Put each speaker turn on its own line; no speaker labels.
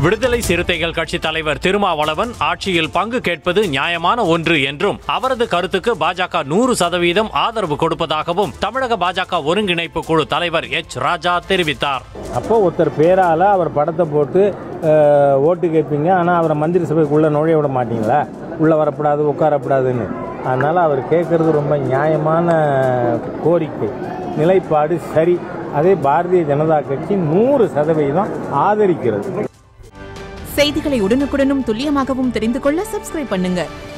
விடுதலை சிறுத்தைகள் கட்சி தலைவர் திருமாவளவன் ஆட்சியில் பங்கு கேட்பது நியாயமான ஒன்று என்றும் அவரது கருத்துக்கு பாஜக நூறு சதவீதம் ஆதரவு கொடுப்பதாகவும் தமிழக பாஜக ஒருங்கிணைப்பு குழு தலைவர் எச் ராஜா தெரிவித்தார்
அப்போ ஒருத்தர் பேரால் அவர் படத்தை போட்டு அஹ், ஓட்டு கேட்பீங்க ஆனால் அவரை மந்திரி சபைக்குள்ளே நுழைய விட மாட்டீங்களா உள்ளே வரக்கூடாது உட்காரக்கூடாதுன்னு அதனால் அவர் கேட்குறது ரொம்ப நியாயமான கோரிக்கை நிலைப்பாடு சரி அதே பாரதிய ஜனதா கட்சி நூறு சதவீதம் ஆதரிக்கிறது
செய்திகளை உடனுக்குடனும் துல்லியமாகவும் தெரிந்து கொள்ள சப்ஸ்கிரைப் பண்ணுங்க